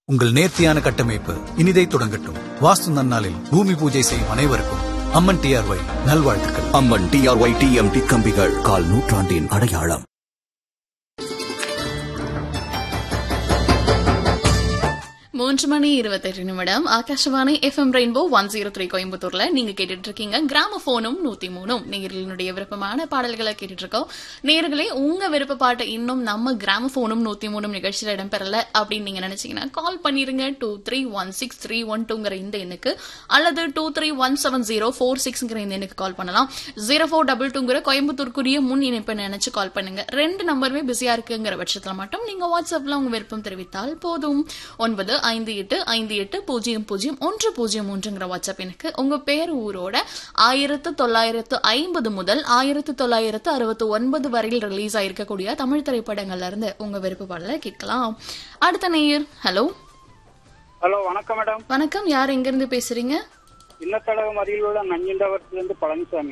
உங்கள் நேர்த்தியான கட்டமைப்பு இனிதை தொடங்கட்டும் வாஸ்து நன்னாளில் பூமி பூஜை செய்யும் அனைவருக்கும் அம்மன் டிஆர்ஒய் நல்வாழ்த்துக்கள் அம்மன் டிஆர்ஒய் டிஎம்டி கம்பிகள் கால் நூற்றாண்டின் அடையாளம் மூன்று மணி இருபத்தெட்டு நிமிடம் Akashvani FM rainbow one zero three கோயம்புத்தூர்ல நீங்க கேட்டுட்டு இருக்கீங்க கிராம போனும் நூத்தி மூணும் நேர்களுடைய விருப்பமான பாடல்களை கேட்டுட்டு இருக்கோம் நேர்களே உங்க விருப்ப பாட்டு இன்னும் நம்ம கிராம போனும் நூத்தி மூணும் நிகழ்ச்சியில இடம்பெறல அப்படின்னு நீங்க நினைச்சீங்கன்னா கால் பண்ணிருங்க two three one six three one டூங்கிற இந்த எண்ணுக்கு அல்லது two three one seven zero four சிக்ஸ்ங்கிற இந்த எண்ணுக்கு கால் பண்ணலாம் ஜீரோ ஃபோர் டபுள் டூங்கிற கோயம்புத்தூருக்குரிய முன் இணைப்பை நினைச்சு கால் பண்ணுங்க ரெண்டு நம்பருமே பிஸியா இருக்குங்கிற பட்சத்துல மட்டும் நீங்க வாட்ஸ்அப்ல உங்க விருப்பம் தெரிவித்தால் போதும் ஒன்பது ஐந்து எட்டு ஐந்து எட்டு பூஜ்ஜியம் பூஜ்ஜியம் ஒன்று பூஜ்ஜியம் ஒன்றுங்கிற வாட்ஸ்அப் எனக்கு உங்க பேர் ஊரோட ஆயிரத்து தொள்ளாயிரத்து ஐம்பது முதல் ஆயிரத்து தொள்ளாயிரத்து அறுபத்தி ஒன்பது வரையில் ரிலீஸ் ஆயிருக்கக்கூடிய தமிழ் திரைப்படங்கள்ல இருந்து உங்க விருப்ப பாடலை கேட்கலாம் அடுத்த நேயர் ஹலோ ஹலோ வணக்கம் மேடம் வணக்கம் யார் எங்க இருந்து பேசுறீங்க இன்னத்தடகம் அருகில் உள்ள நஞ்சிண்டவரத்திலிருந்து பழனிசாமி